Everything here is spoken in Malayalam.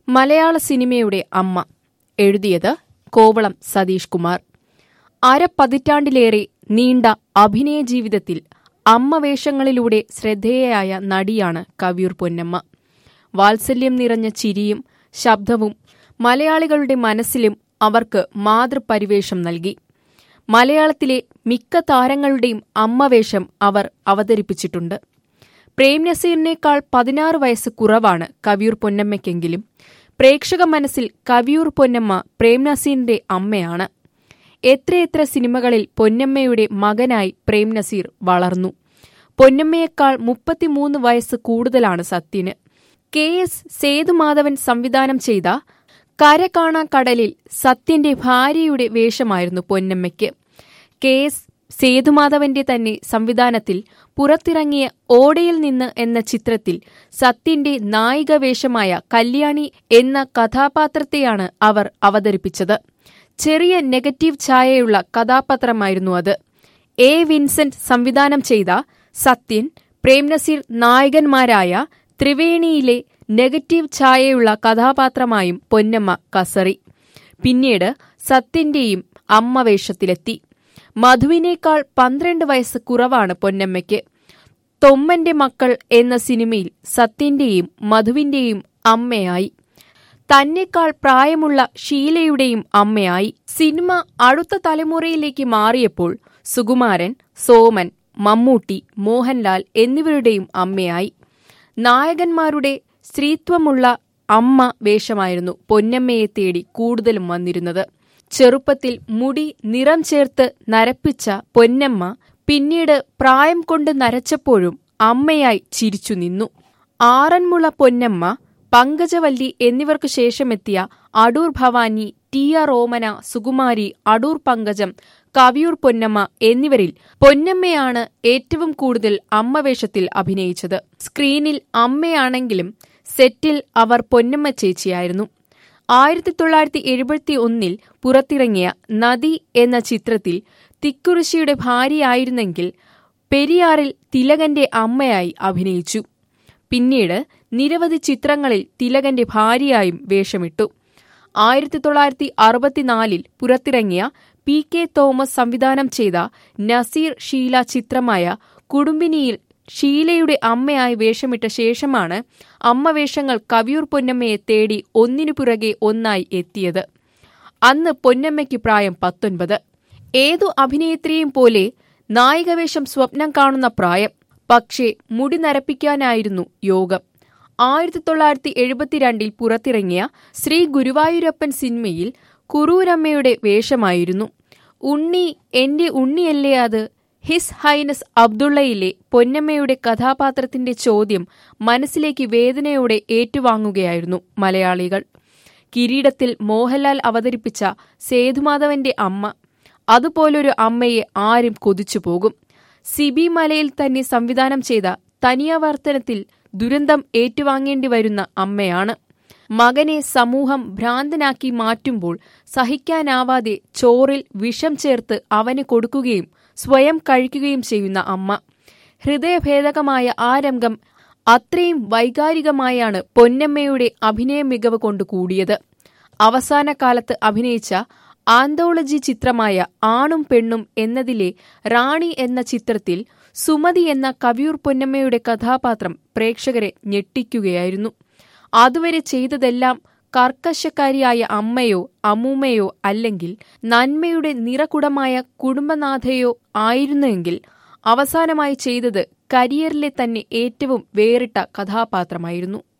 മലയാള സിനിമയുടെ അമ്മ എഴുതിയത് കോവളം സതീഷ് കുമാർ അരപ്പതിറ്റാണ്ടിലേറെ നീണ്ട അഭിനയ ജീവിതത്തിൽ അമ്മ വേഷങ്ങളിലൂടെ ശ്രദ്ധേയയായ നടിയാണ് കവിയൂർ പൊന്നമ്മ വാത്സല്യം നിറഞ്ഞ ചിരിയും ശബ്ദവും മലയാളികളുടെ മനസ്സിലും അവർക്ക് മാതൃപരിവേഷം നൽകി മലയാളത്തിലെ മിക്ക താരങ്ങളുടെയും അമ്മവേഷം അവർ അവതരിപ്പിച്ചിട്ടുണ്ട് പ്രേം നസീറിനേക്കാൾ പതിനാറ് വയസ്സ് കുറവാണ് കവിയൂർ പൊന്നമ്മയ്ക്കെങ്കിലും പ്രേക്ഷക മനസ്സിൽ കവിയൂർ പൊന്നമ്മ പ്രേം നസീറിന്റെ അമ്മയാണ് എത്രയെത്ര സിനിമകളിൽ പൊന്നമ്മയുടെ മകനായി പ്രേം നസീർ വളർന്നു പൊന്നമ്മയേക്കാൾ മുപ്പത്തിമൂന്ന് വയസ്സ് കൂടുതലാണ് സത്യന് കെ എസ് സേതുമാധവൻ സംവിധാനം ചെയ്ത കര കാണാ കടലിൽ സത്യന്റെ ഭാര്യയുടെ വേഷമായിരുന്നു പൊന്നമ്മയ്ക്ക് കെ എസ് സേതുമാധവന്റെ തന്നെ സംവിധാനത്തിൽ പുറത്തിറങ്ങിയ ഓടയിൽ നിന്ന് എന്ന ചിത്രത്തിൽ സത്യന്റെ നായിക വേഷമായ കല്യാണി എന്ന കഥാപാത്രത്തെയാണ് അവർ അവതരിപ്പിച്ചത് ചെറിയ നെഗറ്റീവ് ഛായയുള്ള കഥാപാത്രമായിരുന്നു അത് എ വിൻസെന്റ് സംവിധാനം ചെയ്ത സത്യൻ പ്രേംനസീർ നായകന്മാരായ ത്രിവേണിയിലെ നെഗറ്റീവ് ഛായയുള്ള കഥാപാത്രമായും പൊന്നമ്മ കസറി പിന്നീട് സത്യന്റെയും അമ്മ വേഷത്തിലെത്തി മധുവിനേക്കാൾ പന്ത്രണ്ട് വയസ്സ് കുറവാണ് പൊന്നമ്മയ്ക്ക് തൊമ്മന്റെ മക്കൾ എന്ന സിനിമയിൽ സത്യന്റെയും മധുവിന്റെയും അമ്മയായി തന്നെക്കാൾ പ്രായമുള്ള ഷീലയുടെയും അമ്മയായി സിനിമ അടുത്ത തലമുറയിലേക്ക് മാറിയപ്പോൾ സുകുമാരൻ സോമൻ മമ്മൂട്ടി മോഹൻലാൽ എന്നിവരുടെയും അമ്മയായി നായകന്മാരുടെ സ്ത്രീത്വമുള്ള അമ്മ വേഷമായിരുന്നു പൊന്നമ്മയെ തേടി കൂടുതലും വന്നിരുന്നത് ചെറുപ്പത്തിൽ മുടി നിറം ചേർത്ത് നരപ്പിച്ച പൊന്നമ്മ പിന്നീട് പ്രായം കൊണ്ട് നരച്ചപ്പോഴും അമ്മയായി ചിരിച്ചു നിന്നു ആറന്മുള പൊന്നമ്മ പങ്കജവല്ലി എന്നിവർക്കു ശേഷമെത്തിയ അടൂർ ഭവാനി ടി ആർ ഓമന സുകുമാരി അടൂർ പങ്കജം കവിയൂർ പൊന്നമ്മ എന്നിവരിൽ പൊന്നമ്മയാണ് ഏറ്റവും കൂടുതൽ അമ്മവേഷത്തിൽ അഭിനയിച്ചത് സ്ക്രീനിൽ അമ്മയാണെങ്കിലും സെറ്റിൽ അവർ പൊന്നമ്മ ചേച്ചിയായിരുന്നു ആയിരത്തി തൊള്ളായിരത്തി എഴുപത്തി ഒന്നിൽ പുറത്തിറങ്ങിയ നദി എന്ന ചിത്രത്തിൽ തിക്കുറിശിയുടെ ഭാര്യയായിരുന്നെങ്കിൽ പെരിയാറിൽ തിലകന്റെ അമ്മയായി അഭിനയിച്ചു പിന്നീട് നിരവധി ചിത്രങ്ങളിൽ തിലകന്റെ ഭാര്യയായും വേഷമിട്ടു ആയിരത്തി തൊള്ളായിരത്തി അറുപത്തിനാലിൽ പുറത്തിറങ്ങിയ പി കെ തോമസ് സംവിധാനം ചെയ്ത നസീർ ഷീല ചിത്രമായ കുടുംബിനിയിൽ ഷീലയുടെ അമ്മയായി വേഷമിട്ട ശേഷമാണ് അമ്മവേഷങ്ങൾ കവിയൂർ പൊന്നമ്മയെ തേടി ഒന്നിനു പുറകെ ഒന്നായി എത്തിയത് അന്ന് പൊന്നമ്മയ്ക്ക് പ്രായം പത്തൊൻപത് ഏതു അഭിനേത്രിയും പോലെ നായികവേഷം സ്വപ്നം കാണുന്ന പ്രായം പക്ഷേ മുടി നരപ്പിക്കാനായിരുന്നു യോഗം ആയിരത്തി തൊള്ളായിരത്തി എഴുപത്തിരണ്ടിൽ പുറത്തിറങ്ങിയ ശ്രീ ഗുരുവായൂരപ്പൻ സിനിമയിൽ കുറൂരമ്മയുടെ വേഷമായിരുന്നു ഉണ്ണി എന്റെ ഉണ്ണിയല്ലേ അത് ഹിസ് ഹൈനസ് അബ്ദുള്ളയിലെ പൊന്നമ്മയുടെ കഥാപാത്രത്തിന്റെ ചോദ്യം മനസ്സിലേക്ക് വേദനയോടെ ഏറ്റുവാങ്ങുകയായിരുന്നു മലയാളികൾ കിരീടത്തിൽ മോഹൻലാൽ അവതരിപ്പിച്ച സേതുമാധവന്റെ അമ്മ അതുപോലൊരു അമ്മയെ ആരും കൊതിച്ചു പോകും സിബി മലയിൽ തന്നെ സംവിധാനം ചെയ്ത തനിയാവർത്തനത്തിൽ ദുരന്തം ഏറ്റുവാങ്ങേണ്ടി വരുന്ന അമ്മയാണ് മകനെ സമൂഹം ഭ്രാന്തനാക്കി മാറ്റുമ്പോൾ സഹിക്കാനാവാതെ ചോറിൽ വിഷം ചേർത്ത് അവന് കൊടുക്കുകയും സ്വയം കഴിക്കുകയും ചെയ്യുന്ന അമ്മ ഹൃദയഭേദകമായ ആ രംഗം അത്രയും വൈകാരികമായാണ് പൊന്നമ്മയുടെ അഭിനയ മികവ് കൊണ്ട് കൂടിയത് അവസാന കാലത്ത് അഭിനയിച്ച ആന്തോളജി ചിത്രമായ ആണും പെണ്ണും എന്നതിലെ റാണി എന്ന ചിത്രത്തിൽ സുമതി എന്ന കവിയൂർ പൊന്നമ്മയുടെ കഥാപാത്രം പ്രേക്ഷകരെ ഞെട്ടിക്കുകയായിരുന്നു അതുവരെ ചെയ്തതെല്ലാം കർക്കശക്കാരിയായ അമ്മയോ അമ്മൂമ്മയോ അല്ലെങ്കിൽ നന്മയുടെ നിറകുടമായ കുടുംബനാഥയോ ആയിരുന്നെങ്കിൽ അവസാനമായി ചെയ്തത് കരിയറിലെ തന്നെ ഏറ്റവും വേറിട്ട കഥാപാത്രമായിരുന്നു